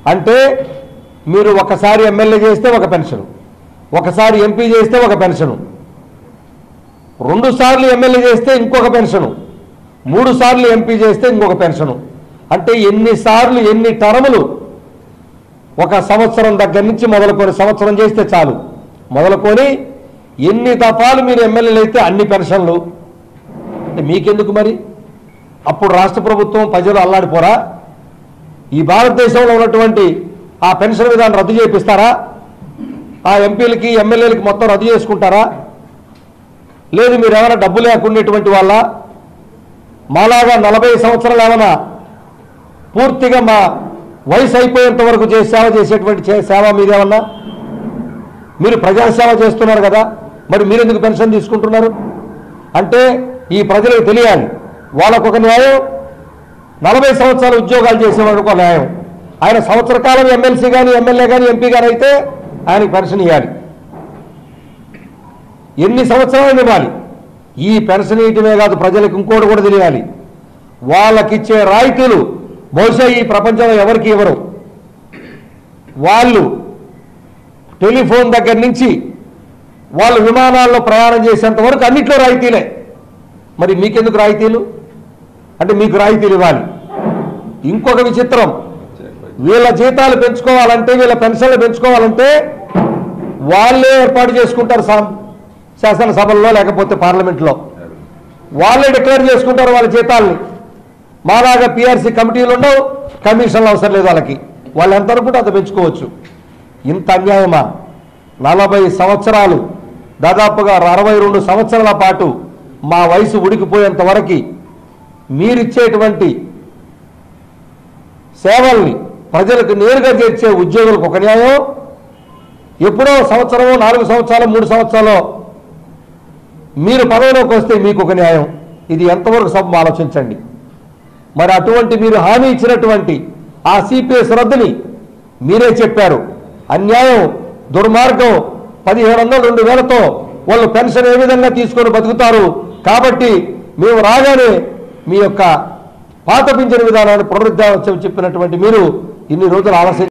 అంటే మీరు ఒకసారి ఎమ్మెల్యే చేస్తే ఒక పెన్షన్ ఒకసారి ఎంపీ చేస్తే ఒక పెన్షను రెండు సార్లు ఎమ్మెల్యే చేస్తే ఇంకొక పెన్షను మూడు సార్లు ఎంపీ చేస్తే ఇంకొక పెన్షను అంటే ఎన్నిసార్లు ఎన్ని టర్ములు ఒక సంవత్సరం దగ్గర నుంచి మొదలుకొని సంవత్సరం చేస్తే చాలు మొదలుకొని ఎన్ని దఫాలు మీరు ఎమ్మెల్యేలు అయితే అన్ని పెన్షన్లు అంటే మీకెందుకు మరి అప్పుడు రాష్ట్ర ప్రభుత్వం ప్రజలు అల్లాడిపోరా ఈ భారతదేశంలో ఉన్నటువంటి ఆ పెన్షన్ విధానం రద్దు చేపిస్తారా ఆ ఎంపీలకి ఎమ్మెల్యేలకి మొత్తం రద్దు చేసుకుంటారా లేదు మీరు ఏమైనా డబ్బు లేకునేటువంటి వాళ్ళ మాలాగా నలభై సంవత్సరాలు ఏమైనా పూర్తిగా మా వయసు అయిపోయేంత వరకు చేసి సేవ చేసేటువంటి చే- సేవ మీదేమన్నా మీరు ప్రజాసేవ చేస్తున్నారు కదా మరి మీరు ఎందుకు పెన్షన్ తీసుకుంటున్నారు అంటే ఈ ప్రజలకు తెలియాలి వాళ్ళకు ఒక న్యాయం నలభై సంవత్సరాలు ఉద్యోగాలు చేసేవాడికి ఒక న్యాయం ఆయన సంవత్సర కాలం ఎమ్మెల్సీ కానీ ఎమ్మెల్యే కానీ ఎంపీ కానీ అయితే ఆయనకి పెన్షన్ ఇవ్వాలి ఎన్ని సంవత్సరాలు ఇవ్వాలి ఈ పెన్షన్ ఇయటమే కాదు ప్రజలకు ఇంకోటి కూడా తెలియాలి వాళ్ళకిచ్చే రాయితీలు బహుశా ఈ ప్రపంచంలో ఎవరికి ఇవ్వరు వాళ్ళు టెలిఫోన్ దగ్గర నుంచి వాళ్ళు విమానాల్లో ప్రయాణం చేసేంత వరకు అన్నిట్లో రాయితీలే మరి మీకెందుకు రాయితీలు అంటే మీకు రాయితీలు ఇవ్వాలి ఇంకొక విచిత్రం వీళ్ళ జీతాలు పెంచుకోవాలంటే వీళ్ళ పెన్షన్లు పెంచుకోవాలంటే వాళ్ళే ఏర్పాటు చేసుకుంటారు సా శాసనసభల్లో లేకపోతే పార్లమెంట్లో వాళ్ళే డిక్లేర్ చేసుకుంటారు వాళ్ళ జీతాల్ని మాలాగా పిఆర్సీ కమిటీలు ఉండవు కమిషన్లు అవసరం లేదు వాళ్ళకి వాళ్ళు ఎంత అనుకుంటే అంత పెంచుకోవచ్చు ఇంత అన్యాయమా నలభై సంవత్సరాలు దాదాపుగా అరవై రెండు సంవత్సరాల పాటు మా వయసు ఉడికిపోయేంత వరకు మీరిచ్చేటువంటి సేవల్ని ప్రజలకు నేరుగా చేర్చే ఉద్యోగులకు ఒక న్యాయం ఎప్పుడో సంవత్సరమో నాలుగు సంవత్సరాలు మూడు సంవత్సరాలు మీరు పదవిలోకి వస్తే మీకు ఒక న్యాయం ఇది ఎంతవరకు సభ ఆలోచించండి మరి అటువంటి మీరు హామీ ఇచ్చినటువంటి ఆ సిపిఎస్ రద్దుని మీరే చెప్పారు అన్యాయం దుర్మార్గం పదిహేడు వందలు రెండు వేలతో వాళ్ళు పెన్షన్ ఏ విధంగా తీసుకొని బతుకుతారు కాబట్టి మేము రాగానే మీ యొక్క పాత పింఛన్ విధానాన్ని పునరుద్ధరణ చెప్పినటువంటి మీరు ఇన్ని రోజులు ఆలస్యం